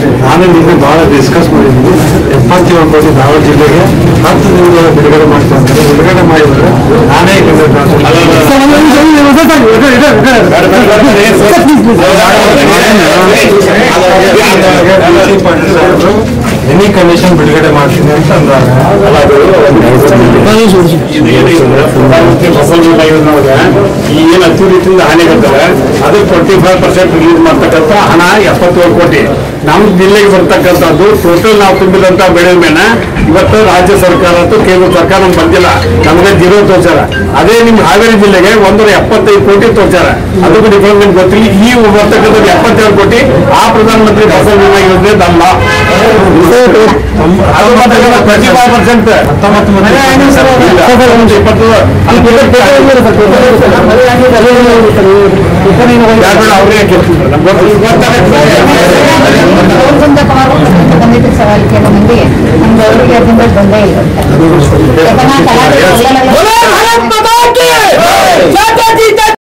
ನಾನು ನಿನ್ನೆ ಬಹಳ ಡಿಸ್ಕಸ್ ಮಾಡಿದ್ದೀನಿ ಎಪ್ಪತ್ತೇಳು ಕೋಟಿ ಧಾರವಾಡ ಜಿಲ್ಲೆಗೆ ಹತ್ತು ದಿನಗಳ ಬಿಡುಗಡೆ ಮಾಡ್ತಾ ಇದ್ದಾರೆ ಬಿಡುಗಡೆ ಮಾಡಿದ್ರೆ ನಾನೇ ಇಲ್ಲಿಂದ ಟ್ರಾನ್ಸ್ಫರ್ ಎನಿ ಕಂಡೀಷನ್ ಬಿಡುಗಡೆ ಮಾಡ್ತೀನಿ ಅಂತ ಅಂದಾಗ ಪ್ರಧಾನಮಂತ್ರಿ ಫಸಲ್ ಬಿಮಾ ಯೋಜನೆ ಒಳಗೆ ಈ ಏನ್ ಹತ್ತು ರೀತಿಯಿಂದ ಹಾನಿಗತ್ತವೆ ಅದಕ್ಕೆ ಟ್ವೆಂಟಿ ಫೈವ್ ಪರ್ಸೆಂಟ್ ರಿಲೀಸ್ ಮಾಡ್ತಕ್ಕಂಥ ಹಣ ಎಪ್ಪತ್ತೇಳು ಕೋಟಿ ನಮ್ಮ ಜಿಲ್ಲೆಗೆ ಬರ್ತಕ್ಕಂಥದ್ದು ಟೋಟಲ್ ನಾವು ತುಂಬಿದಂತ ಬೆಳೆ ಮೇಲೆ ಇವತ್ತು ರಾಜ್ಯ ಸರ್ಕಾರ ಮತ್ತು ಕೇಂದ್ರ ಸರ್ಕಾರ ನಮ್ಗೆ ಬಂದಿಲ್ಲ ನಮಗೆ ಜೀರೋ ತೋರ್ಸ್ಯಾರ ಅದೇ ನಿಮ್ ಹಾವೇರಿ ಜಿಲ್ಲೆಗೆ ಒಂದೂರ ಎಪ್ಪತ್ತೈದು ಕೋಟಿ ತೋರ್ಸ್ಯಾರ ಅದಕ್ಕೂ ಡಿಫರೆನ್ಸ್ ಗೊತ್ತಿಲ್ಲ ಈ ಬರ್ತಕ್ಕಂಥದ್ದು ಎಪ್ಪತ್ತೇಳು ಕೋಟಿ ಆ ಪ್ರಧಾನಮಂತ್ರಿ ಫಸಲ್ ಬಿಮಾ ಯೋಜನೆ ಅಲ್ಲ ಅದು ಬರ್ತಕ್ಕಂಥ ಟ್ವೆಂಟಿ ಫೈವ್ ಪರ್ಸೆಂಟ್ ಹತ್ತೊಂಬತ್ತು ಮಂದಿ ಇಪ್ಪತ್ತು ಅವರೇ ಕೇಳ್ತಿದ್ರು ನಮ್ಗೆ ಗೊತ್ತಾಗುತ್ತೆ ಬಂದಿದ್ದ ಸವಾಲು ಕೆಲವು ಮಂದಿ ನಮ್ಗೆ ಅವರಿಗೆ ಅದರಿಂದ ಬಂದೇ ಇಲ್ಲ ಯಾಕಂದ್ರೆ ಆ ಕಲಾವಿದರು ಅಲ್ಲೆಲ್ಲ- भारत माता की जय जय